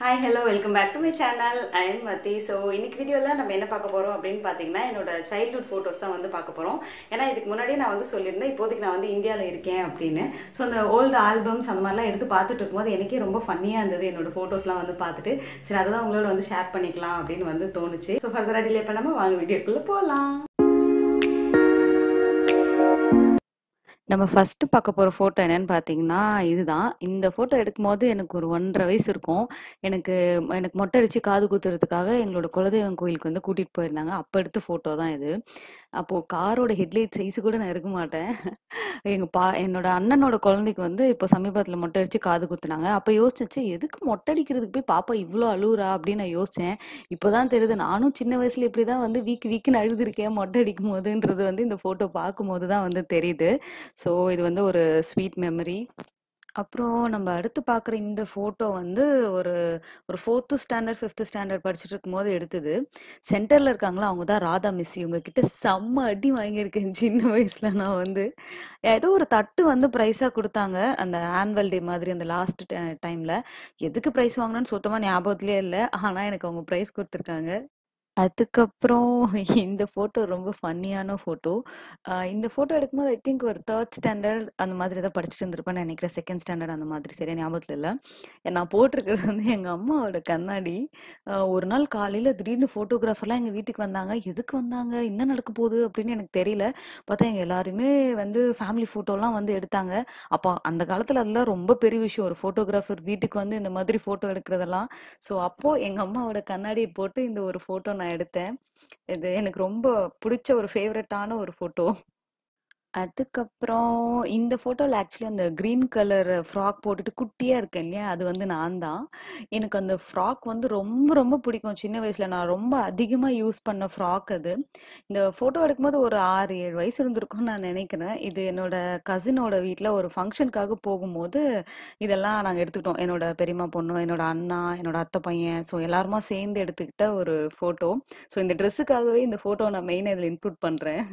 Hi hello welcome back to my channel I am Mathi so இன்னைக்கு வீடியோவில் நம்ம என்ன பார்க்க போகிறோம் அப்படின்னு பார்த்தீங்கன்னா என்னோட சைல்ட்ஹுட் ஃபோட்டோஸ் தான் வந்து பார்க்க போகிறோம் ஏன்னா இதுக்கு முன்னாடியே நான் வந்து சொல்லியிருந்தேன் இப்போதைக்கு நான் வந்து இந்தியாவில் இருக்கேன் அப்படின்னு ஸோ அந்த ஓல்டு ஆல்பம்ஸ் அந்த மாதிரிலாம் எடுத்து பார்த்துட்டு இருக்கும்போது எனக்கே ரொம்ப ஃபன்னியாக இருந்தது என்னோட ஃபோட்டோஸ்லாம் வந்து பார்த்துட்டு சரி அதை தான் உங்களோட வந்து ஷேர் பண்ணிக்கலாம் அப்படின்னு வந்து தோணுச்சு ஸோ ஃபர்தராக டிலே பண்ணாமல் வாங்க வீடியோக்குள்ளே போகலாம் நம்ம ஃபஸ்ட்டு பார்க்க போகிற ஃபோட்டோ என்னன்னு பார்த்தீங்கன்னா இதுதான் இந்த ஃபோட்டோ எடுக்கும்போது எனக்கு ஒரு ஒன்றரை வயசு இருக்கும் எனக்கு எனக்கு மொட்டை அடித்து காது குத்துறதுக்காக எங்களோட குலதெய்வம் கோயிலுக்கு வந்து கூட்டிகிட்டு போயிருந்தாங்க அப்போ எடுத்த ஃபோட்டோ தான் இது அப்போது காரோட ஹெட்லைட் சைஸு கூட நான் இருக்க மாட்டேன் எங்கள் பா என்னோட அண்ணனோட குழந்தைக்கு வந்து இப்போ சமீபத்தில் மொட்டை அடித்து காது குத்துனாங்க அப்போ யோசிச்சு எதுக்கு மொட்டை அடிக்கிறதுக்கு போய் பாப்பா இவ்வளோ அழுவுறா அப்படின்னு நான் யோசித்தேன் இப்போ தான் தெரியுது நானும் சின்ன வயசுல இப்படி தான் வந்து வீக்கு வீக்குன்னு அழுதுருக்கேன் மொட்டை அடிக்கும் போதுன்றது வந்து இந்த ஃபோட்டோ பார்க்கும்போது தான் வந்து தெரியுது ஸோ இது வந்து ஒரு ஸ்வீட் மெமரி அப்புறம் நம்ம அடுத்து பார்க்குற இந்த ஃபோட்டோ வந்து ஒரு ஒரு ஃபோர்த்து ஸ்டாண்டர்ட் ஃபிஃப்த்து ஸ்டாண்டர்ட் படிச்சுட்டு இருக்கும்போது எடுத்தது சென்டரில் இருக்காங்களா அவங்க தான் ராதா மிஸ் இவங்க கிட்ட செம்ம அடி வாங்கியிருக்கேன் சின்ன வயசில் நான் வந்து ஏதோ ஒரு தட்டு வந்து ப்ரைஸாக கொடுத்தாங்க அந்த ஆனுவல் டே மாதிரி அந்த லாஸ்ட் டைமில் எதுக்கு ப்ரைஸ் வாங்கினேன்னு சுத்தமாக ஞாபகத்துலேயே இல்லை ஆனால் எனக்கு அவங்க ப்ரைஸ் கொடுத்துருக்காங்க அதுக்கப்புறம் இந்த ஃபோட்டோ ரொம்ப ஃபன்னியான ஃபோட்டோ இந்த ஃபோட்டோ எடுக்கும்போது ஐ திங்க் ஒரு தேர்ட் ஸ்டாண்டர்ட் அந்த மாதிரி தான் படிச்சுட்டு இருந்திருப்பேன் நினைக்கிறேன் செகண்ட் ஸ்டாண்டர்ட் அந்த மாதிரி சரியா ஞாபகத்தில் இல்லை நான் போட்டிருக்கிறது வந்து எங்கள் அம்மாவோட கண்ணாடி அஹ் ஒரு நாள் காலையில் திடீர்னு ஃபோட்டோகிராஃபர்லாம் எங்கள் வீட்டுக்கு வந்தாங்க எதுக்கு வந்தாங்க என்ன நடக்க போகுது அப்படின்னு எனக்கு தெரியல பார்த்தா எங்கள் எல்லாருமே வந்து ஃபேமிலி ஃபோட்டோலாம் வந்து எடுத்தாங்க அப்போ அந்த காலத்தில் அதெல்லாம் ரொம்ப பெரிய விஷயம் ஒரு ஃபோட்டோகிராஃபர் வீட்டுக்கு வந்து இந்த மாதிரி ஃபோட்டோ எடுக்கிறதெல்லாம் ஸோ அப்போது எங்கள் அம்மாவோட கண்ணாடியை போட்டு இந்த ஒரு ஃபோட்டோ நான் எடுத்தேன் இது எனக்கு ரொம்ப பிடிச்ச ஒரு ஃபேவரட்டான ஒரு ஃபோட்டோ அதுக்கப்புறம் இந்த ஃபோட்டோவில் ஆக்சுவலி அந்த க்ரீன் கலர் ஃப்ராக் போட்டுட்டு குட்டியாக இருக்கேன் இல்லையா அது வந்து நான் தான் எனக்கு அந்த ஃப்ராக் வந்து ரொம்ப ரொம்ப பிடிக்கும் சின்ன வயசில் நான் ரொம்ப அதிகமாக யூஸ் பண்ண ஃப்ராக் அது இந்த ஃபோட்டோ எடுக்கும்போது ஒரு ஆறு ஏழு வயசு இருந்திருக்கும்னு நான் நினைக்கிறேன் இது என்னோட கசினோட வீட்டில் ஒரு ஃபங்க்ஷனுக்காக போகும்போது இதெல்லாம் நாங்கள் எடுத்துக்கிட்டோம் என்னோட பெரியம்மா பொண்ணு என்னோட அண்ணா என்னோட அத்தை பையன் ஸோ எல்லாருமா சேர்ந்து எடுத்துக்கிட்ட ஒரு ஃபோட்டோ ஸோ இந்த ட்ரெஸ்ஸுக்காகவே இந்த ஃபோட்டோ நான் மெயினாக இதில் இன்க்ளூட் பண்ணுறேன்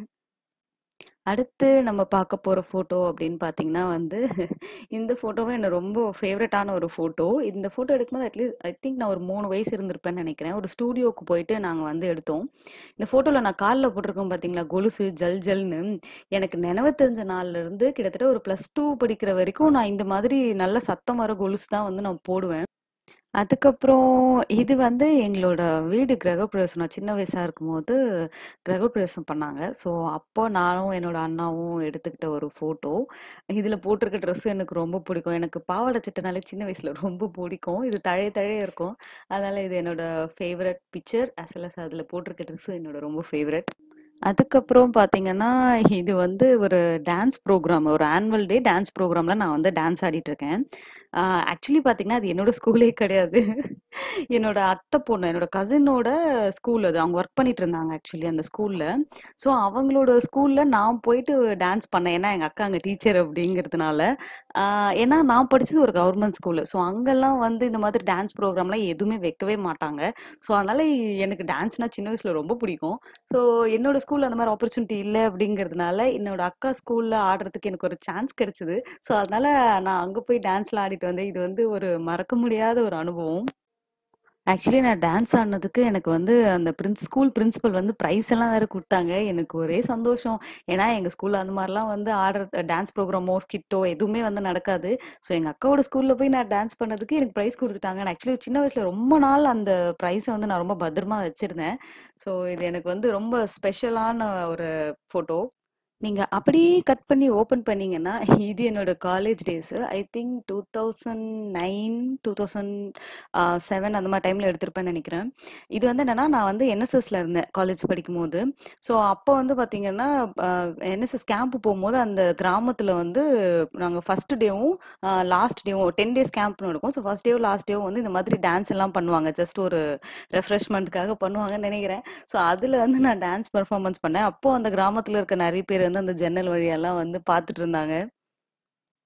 அடுத்து நம்ம பார்க்க போகிற ஃபோட்டோ அப்படின்னு பார்த்தீங்கன்னா வந்து இந்த ஃபோட்டோவும் எனக்கு ரொம்ப ஃபேவரட்டான ஒரு ஃபோட்டோ இந்த ஃபோட்டோ எடுக்கும்போது அட்லீஸ்ட் ஐ திங்க் நான் ஒரு மூணு வயசு இருந்திருப்பேன்னு நினைக்கிறேன் ஒரு ஸ்டூடியோவுக்கு போயிட்டு நாங்கள் வந்து எடுத்தோம் இந்த ஃபோட்டோவில் நான் காலில் போட்டிருக்கோம் பார்த்தீங்களா கொலுசு ஜல் ஜல்னு எனக்கு நினைவு தெரிஞ்ச நாள்ல இருந்து கிட்டத்தட்ட ஒரு ப்ளஸ் டூ படிக்கிற வரைக்கும் நான் இந்த மாதிரி நல்ல சத்தம் வர கொலுசு தான் வந்து நான் போடுவேன் அதுக்கப்புறம் இது வந்து எங்களோட வீடு கிரகப்பிரவேசம் நான் சின்ன வயசா இருக்கும்போது கிரகப்பிரவேசம் பண்ணாங்க ஸோ அப்போ நானும் என்னோட அண்ணாவும் எடுத்துக்கிட்ட ஒரு ஃபோட்டோ இதில் போட்டிருக்க ட்ரெஸ் எனக்கு ரொம்ப பிடிக்கும் எனக்கு பாவாடை சட்டைனாலே சின்ன வயசில் ரொம்ப பிடிக்கும் இது தழைய தழைய இருக்கும் அதனால் இது என்னோட favourite picture as well as அதில் போட்டிருக்க ட்ரெஸ்ஸும் என்னோட ரொம்ப ஃபேவரட் அதுக்கப்புறம் பார்த்தீங்கன்னா இது வந்து ஒரு டான்ஸ் ப்ரோக்ராம் ஒரு ஆனுவல் டே டான்ஸ் ப்ரோக்ராமில் நான் வந்து டான்ஸ் ஆடிட்டு இருக்கேன் ஆக்சுவலி பார்த்தீங்கன்னா அது என்னோட ஸ்கூலே கிடையாது என்னோட அத்தை பொண்ணு என்னோட கசினோட ஸ்கூல் அது அவங்க ஒர்க் பண்ணிட்டு இருந்தாங்க ஆக்சுவலி அந்த ஸ்கூலில் ஸோ அவங்களோட ஸ்கூலில் நான் போயிட்டு டான்ஸ் பண்ணேன் ஏன்னா எங்கள் அக்கா அங்கே டீச்சர் அப்படிங்கிறதுனால ஏன்னா நான் படித்தது ஒரு கவர்மெண்ட் ஸ்கூலு ஸோ அங்கெல்லாம் வந்து இந்த மாதிரி டான்ஸ் ப்ரோக்ராம்லாம் எதுவுமே வைக்கவே மாட்டாங்க ஸோ அதனால் எனக்கு டான்ஸ்னால் சின்ன வயசில் ரொம்ப பிடிக்கும் ஸோ என்னோட ஸ்கூலில் அந்த மாதிரி ஆப்பர்ச்சுனிட்டி இல்லை அப்படிங்கிறதுனால என்னோட அக்கா ஸ்கூலில் ஆடுறதுக்கு எனக்கு ஒரு சான்ஸ் கிடைச்சிது ஸோ அதனால் நான் அங்கே போய் டான்ஸ்லாம் ஆடிட்டு வந்தேன் இது வந்து ஒரு மறக்க முடியாத ஒரு அனுபவம் ஆக்சுவலி நான் டான்ஸ் ஆடினதுக்கு எனக்கு வந்து அந்த பிரின்ஸ் ஸ்கூல் பிரின்சிபல் வந்து ப்ரைஸ் எல்லாம் வேறு கொடுத்தாங்க எனக்கு ஒரே சந்தோஷம் ஏன்னா எங்கள் ஸ்கூலில் அந்த மாதிரிலாம் வந்து ஆடுற டான்ஸ் ப்ரோக்ராமோ ஸ்கிட்டோ எதுவுமே வந்து நடக்காது ஸோ எங்கள் அக்காவோட ஸ்கூலில் போய் நான் டான்ஸ் பண்ணதுக்கு எனக்கு ப்ரைஸ் கொடுத்துட்டாங்க ஆக்சுவலி சின்ன வயசில் ரொம்ப நாள் அந்த ப்ரைஸை வந்து நான் ரொம்ப பத்திரமா வச்சுருந்தேன் ஸோ இது எனக்கு வந்து ரொம்ப ஸ்பெஷலான ஒரு ஃபோட்டோ நீங்கள் அப்படியே கட் பண்ணி ஓப்பன் பண்ணீங்கன்னா இது என்னோட college days I think two thousand nine two thousand seven அந்த மாதிரி டைமில் எடுத்திருப்பேன்னு நினைக்கிறேன் இது வந்து என்னென்னா நான் வந்து என்எஸ்எஸ்ல இருந்தேன் காலேஜ் படிக்கும் போது ஸோ அப்போ வந்து பார்த்தீங்கன்னா என்எஸ்எஸ் கேம்ப் போகும்போது அந்த கிராமத்தில் வந்து நாங்கள் ஃபஸ்ட் டேவும் லாஸ்ட் டேவும் டென் டேஸ் கேம்ப் நடக்கும் ஸோ ஃபஸ்ட் டேவும் லாஸ்ட் டேவும் வந்து இந்த மாதிரி டான்ஸ் எல்லாம் பண்ணுவாங்க ஜஸ்ட் ஒரு ரெஃப்ரெஷ்மெண்ட்டுக்காக பண்ணுவாங்கன்னு நினைக்கிறேன் ஸோ அதில் வந்து நான் டான்ஸ் பர்ஃபார்மன்ஸ் பண்ணேன் அப்போது அந்த கிராமத்தில் இருக்க நிறைய பேர் வந்து அந்த ஜன்னல் வழியெல்லாம் வந்து பார்த்துட்டு இருந்தாங்க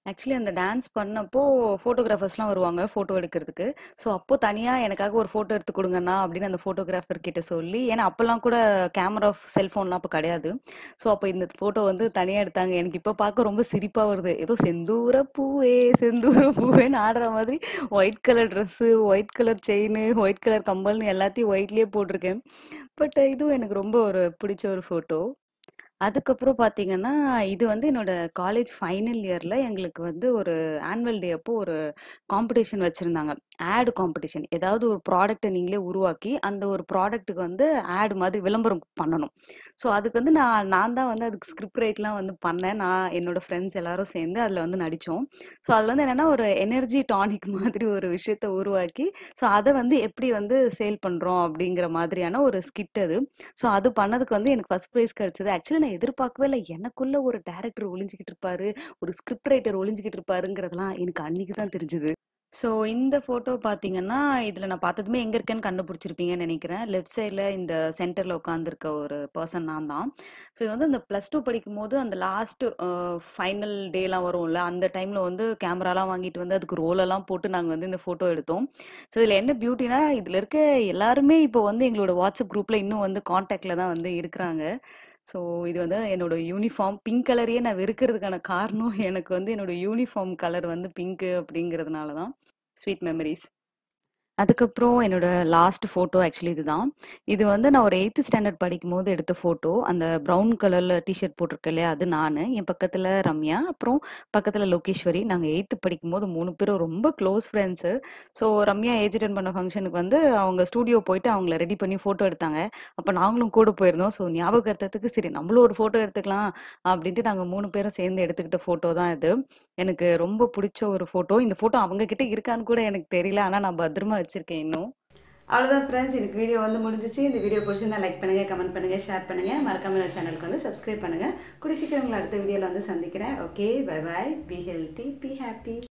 ஆக்சுவலி அந்த டான்ஸ் பண்ணப்போ ஃபோட்டோகிராஃபர்ஸ்லாம் வருவாங்க ஃபோட்டோ எடுக்கிறதுக்கு. ஸோ அப்போ தனியா எனக்காக ஒரு ஃபோட்டோ எடுத்து குடுங்கண்ணா அப்படின்னு அந்த ஃபோட்டோகிராஃபர் கிட்ட சொல்லி ஏன்னா அப்பலாம் கூட கேமரா, செல்ஃபோன்லாம் அப்ப கிடையாது. ஸோ அப்ப இந்த ஃபோட்டோ வந்து தனியா எடுத்தாங்க. எனக்கு இப்ப பார்க்க ரொம்ப சிரிப்பா வருது. ஏதோ செந்தூர பூவே செந்தூர பூவேன்னு ஆடுற மாதிரி white colour dress, white colour chain, white colour கம்மல்னு எல்லாத்தையும் ஒயிட்லயே போட்டிருக்கேன். பட் இதுவும் எனக்கு ரொம்ப ஒரு பிடிச்ச ஒரு ஃபோட்டோ. அதுக்கப்புறம் பார்த்தீங்கன்னா, இது வந்து என்னோட காலேஜ் ஃபைனல் இயர்ல எங்களுக்கு வந்து ஒரு ஆனுவல் டே அப்போ ஒரு காம்படிஷன் வச்சிருந்தாங்க. Ad competition. ஏதாவது ஒரு ப்ராடக்ட்ட நீங்களே உருவாக்கி, அந்த ஒரு ப்ராடக்ட்டுக்கு வந்து ஆட் மாதிரி விளம்பரம் பண்ணணும். ஸோ அதுக்கு வந்து நான் நான் தான் வந்து அதுக்கு ஸ்கிரிப்ட் ரைட்லாம் வந்து பண்ணேன். நான் என்னோட ஃப்ரெண்ட்ஸ் எல்லாரும் சேர்ந்து அதில வந்து நடிச்சோம். ஸோ அதில வந்து என்னன்னா, ஒரு எனர்ஜி டானிக் மாதிரி ஒரு விஷயத்த உருவாக்கி, ஸோ அத வந்து எப்படி வந்து சேல் பண்றோம் அப்படிங்கிற மாதிரியான ஒரு ஸ்கிட் அது. ஸோ அது பண்ணதுக்கு வந்து எனக்கு ஃபர்ஸ்ட் பிரைஸ் கிடைச்சது. ஆக்சுவலி நான் எதிர்பார்க்கவே இல்ல. எனக்குள்ள ஒரு டைரக்டர் ஒளிஞ்சுகிட்டு இருப்பாரு. ஒரு ஸ்கிரிப்ட் ரைட்டர் ஒளிஞ்சுகிட்டு இருப்பாருங்கிறதெல்லாம் எனக்கு அன்னைக்கு தான் தெரிஞ்சது. ஸோ இந்த ஃபோட்டோ பார்த்தீங்கன்னா, இதில நான் பார்த்ததுமே எங்க இருக்கேன்னு கண்டுபிடிச்சிருப்பீங்கன்னு நெனைக்கிறேன். லெஃப்ட் சைட்ல இந்த சென்டர்ல உட்கார்ந்திருக்க ஒரு பெர்சன் நான் தான். ஸோ இது வந்து இந்த ப்ளஸ் 2 படிக்கும்போது அந்த லாஸ்ட் அ ஃபைனல் டேலாம் வரும்ல, அந்த டைம்ல வந்து கேமராலாம் வாங்கிட்டு வந்து அதுக்கு ரோலெல்லாம் போட்டு நாங்க வந்து இந்த ஃபோட்டோ எடுத்தோம். ஸோ இதில என்ன பியூட்டினா, இதில இருக்க எல்லாருமே இப்போ வந்து எங்களோட வாட்ஸ்அப் குரூப்ல இன்னும் வந்து கான்டாக்ட்ல தான் வந்து இருக்கிறாங்க. ஸோ இது வந்து என்னோட யூனிஃபார்ம். பிங்க் கலரையே நான் வெறுக்கிறதுக்கான காரணம் எனக்கு வந்து என்னோட யூனிஃபார்ம் கலர் வந்து பிங்க்கு அப்படிங்கிறதுனால தான். Sweet memories. அதுக்கப்புறம் என்னோட லாஸ்ட் ஃபோட்டோ ஆக்சுவலி இதுதான். இது வந்து நான் ஒரு 8த் ஸ்டாண்டர்ட் படிக்கும்போது எடுத்த ஃபோட்டோ. அந்த ப்ரவுன் கலர்ல டீ ஷர்ட் போட்டிருக்கேன் இல்லையா, அது நானு. என் பக்கத்துல ரம்யா, அப்புறம் பக்கத்துல லோகேஸ்வரி. நாங்க 8த் படிக்கும்போது 3 பேரும் ரொம்ப close friends. So Ramya age attend பண்ண ஃபங்ஷனுக்கு வந்து அவங்க ஸ்டூடியோ போயிட்டு அவங்கள ரெடி பண்ணி ஃபோட்டோ எடுத்தாங்க. அப்ப நாங்களும் கூட போயிருந்தோம். ஸோ ஞாபகார்த்தத்துக்கு சரி நம்மளும் ஒரு ஃபோட்டோ எடுத்துக்கலாம் அப்படின்ட்டு நாங்க 3 பேரும் சேர்ந்து எடுத்துக்கிட்ட ஃபோட்டோ தான் இது. எனக்கு ரொம்ப புடிச்ச ஒரு ஃபோட்டோ. இந்த ஃபோட்டோ அவங்க கிட்ட இருக்கான்னு கூட எனக்கு தெரியல. ஆனா நான் பத்திரமா வச்சிருக்கேன் இன்னும். அவ்வளோதான் ஃப்ரெண்ட்ஸ். எனக்கு வீடியோ வந்து முடிஞ்சுச்சு. இந்த வீடியோ பிடிச்சிருந்தா லைக் பண்ணுங்க, கமெண்ட் பண்ணுங்க, ஷேர் பண்ணுங்க. மறக்காம என்னோட சேனலுக்கு வந்து சப்ஸ்கிரைப் பண்ணுங்க. கூடிய சீக்கிரம் உங்கள அடுத்த வீடியோல வந்து சந்திக்கிறேன். Okay. Bye bye. Be healthy, be happy.